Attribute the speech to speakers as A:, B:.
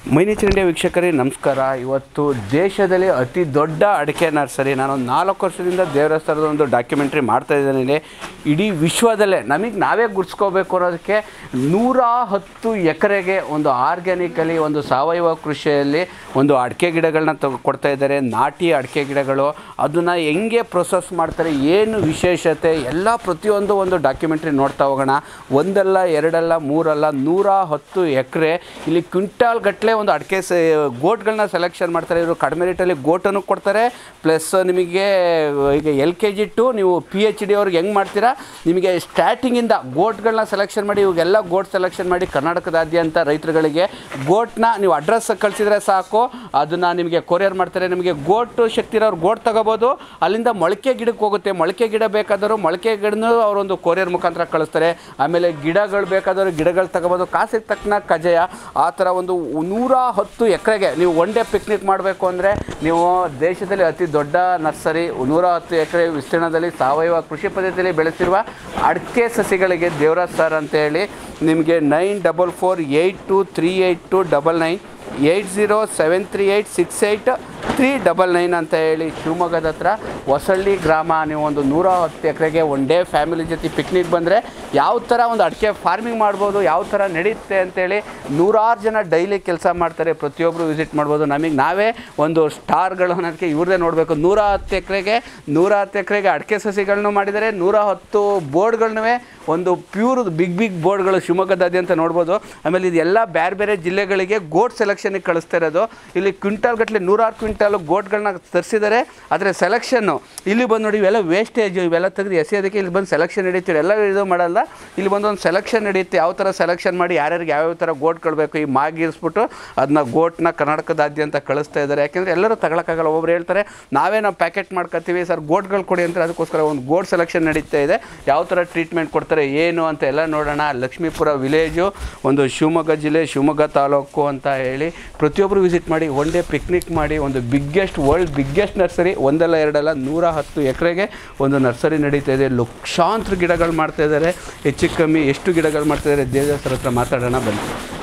A: ಮೈನೇಚರ್ India ವೀಕ್ಷಕರೇ ನಮಸ್ಕಾರ ಇವತ್ತು ದೇಶದಲ್ಲಿ ಅತಿ ದೊಡ್ಡ ಅಡಿಕೆ ನರ್ಸರಿ ನಾನು ಒಂದು ನಾಲ್ಕು ವರ್ಷದಿಂದ ದೇವರಸ್ಥಳದ ಒಂದು ಡಾಕ್ಯುಮೆಂಟ್ರಿ ಮಾಡ್ತಾ ಇದ್ದೀನಿ ಇಡೀ ವಿಶ್ವದಲ್ಲೇ ನಮಗೆ ನಾವೇ ಗುರ್ಸ್ಕೋಬೇಕು ಅನ್ನೋದಕ್ಕೆ ನೂರ ಹತ್ತು ಎಕರೆಗೆ ಒಂದು ಆರ್ಗ್ಯಾನಿಕಲಿ ಒಂದು ಸಾವಯವ ಕೃಷಿಯಲ್ಲಿ ಒಂದು ಅಡಿಕೆ ಗಿಡಗಳನ್ನ ತಗೊ ಕೊಡ್ತಾ ಇದ್ದಾರೆ ನಾಟಿ ಅಡಿಕೆ ಗಿಡಗಳು ಅದನ್ನು ಹೆಂಗೆ ಪ್ರೊಸೆಸ್ ಮಾಡ್ತಾರೆ ಏನು ವಿಶೇಷತೆ ಎಲ್ಲ ಪ್ರತಿಯೊಂದು ಒಂದು ಡಾಕ್ಯುಮೆಂಟ್ರಿ ನೋಡ್ತಾ ಹೋಗೋಣ ಒಂದಲ್ಲ ಎರಡಲ್ಲ ಮೂರಲ್ಲ ನೂರ ಹತ್ತು ಎಕರೆ ಇಲ್ಲಿ ಕ್ವಿಂಟಾಲ್ ಗಟ್ಟಲೆ ಒಂದು ಅಡಿಕೆ ಸ ಗೋಟ್ಗಳನ್ನ ಸೆಲೆಕ್ಷನ್ ಮಾಡ್ತಾರೆ ಇವರು ಕಡಿಮೆ ರೇಟಲ್ಲಿ ಗೋಟನ್ನು ಕೊಡ್ತಾರೆ ಪ್ಲಸ್ ನಿಮಗೆ ಈಗ ಎಲ್ ಕೆ ಜಿ ಟು ನೀವು ಪಿ ಎಚ್ ಡಿ ಅವ್ರಿಗೆ ಹೆಂಗೆ ಮಾಡ್ತೀರಾ ನಿಮಗೆ ಸ್ಟಾರ್ಟಿಂಗಿಂದ ಗೋಟ್ಗಳನ್ನ ಸೆಲೆಕ್ಷನ್ ಮಾಡಿ ಇವಾಗೆಲ್ಲ ಗೋಟ್ ಸೆಲೆಕ್ಷನ್ ಮಾಡಿ ಕರ್ನಾಟಕದಾದ್ಯಂತ ರೈತರುಗಳಿಗೆ ಗೋಟ್ನ ನೀವು ಅಡ್ರೆಸ್ ಕಳಿಸಿದ್ರೆ ಸಾಕು ಅದನ್ನು ನಿಮಗೆ ಕೊರಿಯರ್ ಮಾಡ್ತಾರೆ ನಿಮಗೆ ಗೋಟ್ ಶಕ್ತಿ ಇರೋರು ಗೋಟ್ ತಗೋಬೋದು ಅಲ್ಲಿಂದ ಮೊಳಕೆ ಗಿಡಕ್ಕೆ ಹೋಗುತ್ತೆ ಮೊಳಕೆ ಗಿಡ ಬೇಕಾದರೂ ಮೊಳಕೆ ಗಿಡನೂ ಅವರೊಂದು ಕೊರಿಯರ್ ಮುಖಾಂತರ ಕಳಿಸ್ತಾರೆ ಆಮೇಲೆ ಗಿಡಗಳು ಬೇಕಾದರೂ ಗಿಡಗಳು ತಗೋಬೋದು ಕಾಸಿಗೆ ತಕ್ಕನ ಕಜಯ ಆ ಥರ ಒಂದು ನೂರ ಹತ್ತು ಎಕರೆಗೆ ನೀವು ಒನ್ ಡೇ ಪಿಕ್ನಿಕ್ ಮಾಡಬೇಕು ಅಂದರೆ ನೀವು ದೇಶದಲ್ಲಿ ಅತಿ ದೊಡ್ಡ ನರ್ಸರಿ ನೂರ ಹತ್ತು ಎಕರೆ ವಿಸ್ತೀರ್ಣದಲ್ಲಿ ಸಾವಯವ ಕೃಷಿ ಪದ್ಧತಿಯಲ್ಲಿ ಬೆಳೆಸಿರುವ ಅಡಿಕೆ ಸಸಿಗಳಿಗೆ ದೇವರಾಜ್ ಸರ್ ಅಂತೇಳಿ ನಿಮಗೆ nine double four eight two three eight two double nine eight zero seven three eight six eight three double nine ಅಂತ ಹೇಳಿ ಶಿವಮೊಗ್ಗದ ಹತ್ರ ಹೊಸಳ್ಳಿ ಗ್ರಾಮ ನೀವು ಒಂದು ನೂರ ಹತ್ತು ಎಕರೆಗೆ ಒನ್ ಡೇ ಫ್ಯಾಮಿಲಿ ಜೊತೆ ಪಿಕ್ನಿಕ್ ಬಂದರೆ ಯಾವ ಥರ ಒಂದು ಅಡಿಕೆ ಫಾರ್ಮಿಂಗ್ ಮಾಡ್ಬೋದು ಯಾವ ಥರ ನಡೀತೆ ಅಂತೇಳಿ ನೂರಾರು ಜನ ಡೈಲಿ ಕೆಲಸ ಮಾಡ್ತಾರೆ ಪ್ರತಿಯೊಬ್ಬರು ವಿಸಿಟ್ ಮಾಡ್ಬೋದು ನಮಗೆ ನಾವೇ ಒಂದು ಸ್ಟಾರ್ಗಳು ಅನ್ನೋದಕ್ಕೆ ಇವ್ರದ್ದೇ ನೋಡಬೇಕು ನೂರ ಹತ್ತು ಎಕರೆಗೆ ನೂರ ಹತ್ತು ಎಕರೆಗೆ ಅಡಿಕೆ ಸಸಿಗಳನ್ನು ಮಾಡಿದ್ದಾರೆ ನೂರ ಹತ್ತು ಬೋರ್ಡ್ಗಳನ್ನೂ ಒಂದು ಪ್ಯೂರ್ ಬಿಗ್ ಬಿಗ್ ಬೋರ್ಡ್ಗಳು ಶಿವಮೊಗ್ಗದಾದ್ಯಂತ ನೋಡ್ಬೋದು ಆಮೇಲೆ ಇದೆಲ್ಲ ಬೇರೆ ಬೇರೆ ಜಿಲ್ಲೆಗಳಿಗೆ ಗೋಟ್ ಸೆಲೆಕ್ಷನ್ಗೆ ಕಳಿಸ್ತಾ ಇರೋದು ಇಲ್ಲಿ ಕ್ವಿಂಟಾಲ್ ಗಟ್ಟಲೆ ನೂರಾರು ಕ್ವಿಂಟಾಲು ಗೋಟ್ಗಳನ್ನ ತರಿಸಿದ್ದಾರೆ ಆದರೆ ಸೆಲೆಕ್ಷನ್ನು ಇಲ್ಲಿ ಬಂದು ನೋಡಿ ಇವೆಲ್ಲ ವೇಸ್ಟೇಜು ಇವೆಲ್ಲ ತೆಗೆದು ಎಸೆಯೋದಕ್ಕೆ ಇಲ್ಲಿ ಬಂದು ಸೆಲೆಕ್ಷನ್ ನಡೀತೀವಿ ಎಲ್ಲ ಇದು ಮಾಡಲ್ಲ ಇಲ್ಲಿ ಬಂದು ಒಂದು ಸೆಲೆಕ್ಷನ್ ನಡೀತೆ ಯಾವ ಥರ ಸೆಲೆಕ್ಷನ್ ಮಾಡಿ ಯಾರ್ಯಾರಿಗೆ ಯಾವ್ಯಾವ ಥರ ಗೋಟ್ಗಳು ಬೇಕು ಈ ಮಾಗಿರಿಸ್ಬಿಟ್ಟು ಅದನ್ನ ಗೋಟ್ನ ಕರ್ನಾಟಕದಾದ್ಯಂತ ಕಳಿಸ್ತಾ ಇದ್ದಾರೆ ಯಾಕೆಂದರೆ ಎಲ್ಲರೂ ತಗೊಳಕ್ಕಾಗಲ್ಲ ಒಬ್ರು ಹೇಳ್ತಾರೆ ನಾವೇ ನಾವು ಪ್ಯಾಕೆಟ್ ಮಾಡ್ಕೊತೀವಿ ಸರ್ ಗೋಟ್ಗಳು ಕೊಡಿ ಅಂತ ಅದಕ್ಕೋಸ್ಕರ ಒಂದು ಗೋಟ್ ಸೆಲೆಕ್ಷನ್ ನಡೀತಾ ಇದೆ ಯಾವ ಥರ ಟ್ರೀಟ್ಮೆಂಟ್ ಕೊಡ್ತಾರೆ ಏನು ಅಂತ ಎಲ್ಲ ನೋಡೋಣ ಲಕ್ಷ್ಮೀಪುರ ವಿಲೇಜು ಒಂದು ಶಿವಮೊಗ್ಗ ಜಿಲ್ಲೆ ಶಿವಮೊಗ್ಗ ತಾಲೂಕು ಅಂತ ಹೇಳಿ ಪ್ರತಿಯೊಬ್ಬರು ವಿಸಿಟ್ ಮಾಡಿ ಒನ್ ಡೇ ಪಿಕ್ನಿಕ್ ಮಾಡಿ ಒಂದು ಬಿಗ್ಗೆಸ್ಟ್ ವರ್ಲ್ಡ್ ಬಿಗ್ಗೆಸ್ಟ್ ನರ್ಸರಿ ಒಂದಲ್ಲ ಎರಡಲ್ಲ ನೂರ ಹತ್ತು ಎಕರೆಗೆ ಒಂದು ನರ್ಸರಿ ನಡೀತಾ ಇದೆ ಲಕ್ಷಾಂತರ ಗಿಡಗಳು ಮಾಡ್ತಾ ಇದ್ದಾರೆ ಹೆಚ್ಚು ಕಮ್ಮಿ ಎಷ್ಟು ಗಿಡಗಳು ಮಾಡ್ತಾ ಇದ್ದಾರೆ ದೇವದಾಸರ ಹತ್ರ ಮಾತಾಡೋಣ ಬನ್ನಿ